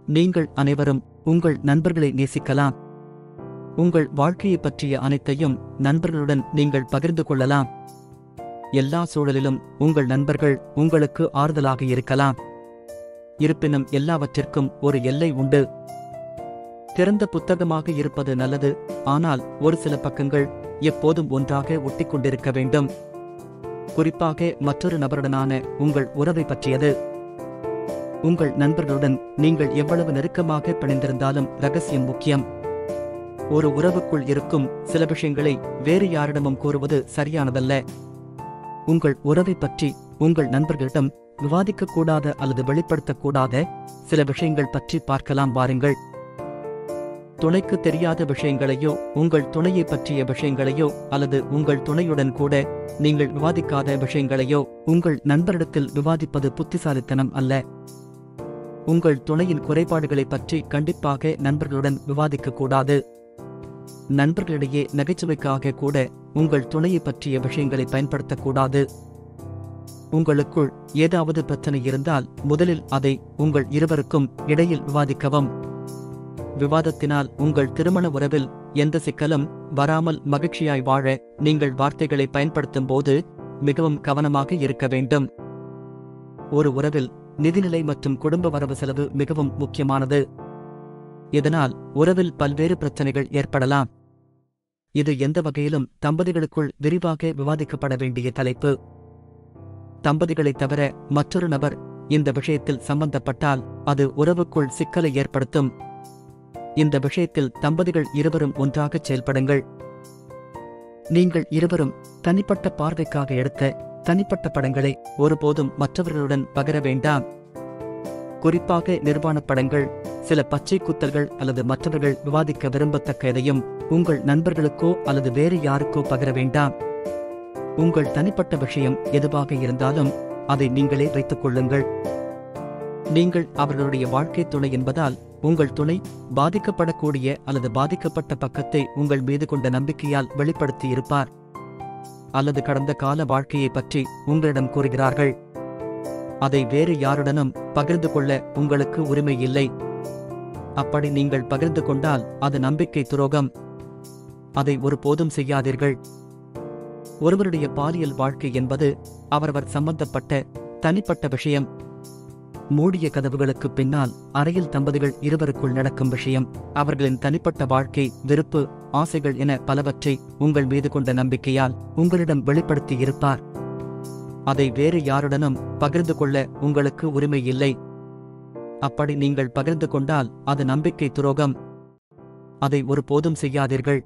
நீங்கள் அனைவரும் உங்கள் நண்பர்களை நேசிக்கலாம் உங்கள் வாழ்க்கையைப் பற்றிய அனைத்தையும் நண்பர்களுடன் நீங்கள் பகிர்ந்து கொள்ளலாம் எல்லா சூழலிலும் உங்கள் நண்பர்கள் உங்களுக்கு ஆறுதலாக இருக்கலாம் இருப்பினும் எல்லாவற்றிற்கும் ஒரு எல்லை உண்டு திறந்த புத்தகமாக இருப்பது நல்லது ஆனால் ஒரு சில பக்கங்கள் எப்போதும் ஒன்றாக ஒட்டிக்கொண்டிருக்க வேண்டும் குறிப்பாக மற்றொரு நபருடனான உங்கள் உறவை பற்றியது உங்கள் நண்பர்களுடன் நீங்கள் எவ்வளவு நெருக்கமாக பிணைந்திருந்தாலும் ரகசியம் முக்கியம் ஒரு உறவுக்குள் இருக்கும் சில விஷயங்களை வேறு யாரிடமும் கூறுவது சரியானதல்ல உங்கள் உறவை பற்றி உங்கள் நண்பர்களிடம் விவாதிக்கக்கூடாத அல்லது வெளிப்படுத்தக்கூடாத சில விஷயங்கள் பற்றி பார்க்கலாம் வாருங்கள் துணைக்கு தெரியாத விஷயங்களையோ உங்கள் துணையை பற்றிய விஷயங்களையோ அல்லது உங்கள் துணையுடன் கூட நீங்கள் விவாதிக்காத விஷயங்களையோ உங்கள் நண்பரிடத்தில் விவாதிப்பது புத்திசாலித்தனம் அல்ல உங்கள் துணையின் குறைபாடுகளைப் பற்றி கண்டிப்பாக நண்பர்களுடன் விவாதிக்கக்கூடாது நண்பர்களிடையே நகைச்சுவைக்காக கூட உங்கள் துணையை பற்றிய விஷயங்களை பயன்படுத்தக்கூடாது உங்களுக்குள் ஏதாவது பிரச்சனை இருந்தால் முதலில் அதை உங்கள் இருவருக்கும் இடையில் விவாதிக்கவும் விவாதத்தினால் உங்கள் திருமண உறவில் எந்த சிக்கலும் வராமல் மகிழ்ச்சியாய் வாழ நீங்கள் வார்த்தைகளை பயன்படுத்தும் போது மிகவும் கவனமாக இருக்க வேண்டும் ஒரு உறவில் நிதிநிலை மற்றும் குடும்ப வரவு செலவு மிகவும் முக்கியமானது இதனால் உறவில் பல்வேறு பிரச்சனைகள் ஏற்படலாம் இது எந்த வகையிலும் தம்பதிகளுக்குள் விரிவாக விவாதிக்கப்பட வேண்டிய தலைப்பு தம்பதிகளைத் தவிர மற்றொரு நபர் இந்த விஷயத்தில் சம்பந்தப்பட்டால் அது உறவுக்குள் சிக்கலை ஏற்படுத்தும் இந்த விஷயத்தில் தம்பதிகள் இருவரும் ஒன்றாகச் செயல்படுங்கள் நீங்கள் இருவரும் தனிப்பட்ட பார்வைக்காக எடுத்த தனிப்பட்ட படங்களை ஒருபோதும் மற்றவர்களுடன் பகிர வேண்டாம் குறிப்பாக நிர்வாணப் படங்கள் சில பச்சை குத்தல்கள் அல்லது மற்றவர்கள் விவாதிக்க விரும்பத்தக்க எதையும் உங்கள் நண்பர்களுக்கோ அல்லது வேறு யாருக்கோ பகிர வேண்டாம் உங்கள் தனிப்பட்ட விஷயம் எதுவாக இருந்தாலும் அதை நீங்களே வைத்துக் கொள்ளுங்கள் நீங்கள் அவர்களுடைய வாழ்க்கை துணை என்பதால் உங்கள் துணை பாதிக்கப்படக்கூடிய அல்லது பாதிக்கப்பட்ட பக்கத்தை உங்கள் மீது கொண்ட நம்பிக்கையால் வெளிப்படுத்தி இருப்பார் அல்லது கடந்த கால வாழ்க்கையை பற்றி உங்களிடம் கூறுகிறார்கள் அதை வேறு யாருடனும் பகிர்ந்து கொள்ள உங்களுக்கு உரிமை இல்லை அப்படி நீங்கள் பகிர்ந்து கொண்டால் அது நம்பிக்கை துரோகம் அதை ஒருபோதும் செய்யாதீர்கள் ஒருவருடைய பாலியல் வாழ்க்கை என்பது அவரவர் சம்பந்தப்பட்ட தனிப்பட்ட விஷயம் மூடிய கதவுகளுக்கு பின்னால் அறையில் தம்பதிகள் இருவருக்குள் நடக்கும் விஷயம் அவர்களின் தனிப்பட்ட வாழ்க்கை வெறுப்பு ஆசைகள் என பலவற்றை உங்கள் மீது கொண்ட நம்பிக்கையால் உங்களிடம் வெளிப்படுத்தி இருப்பார் அதை வேறு யாருடனும் பகிர்ந்து கொள்ள உங்களுக்கு உரிமை இல்லை அப்படி நீங்கள் பகிர்ந்து கொண்டால் அது நம்பிக்கை துரோகம் அதை ஒருபோதும் செய்யாதீர்கள்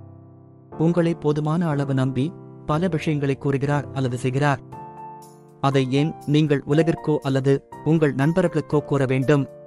உங்களை போதுமான அளவு நம்பி பல விஷயங்களை கூறுகிறார் அல்லது செய்கிறார் அதை ஏன் நீங்கள் உலகிற்கோ அல்லது உங்கள் நண்பர்களுக்கோ கூற வேண்டும்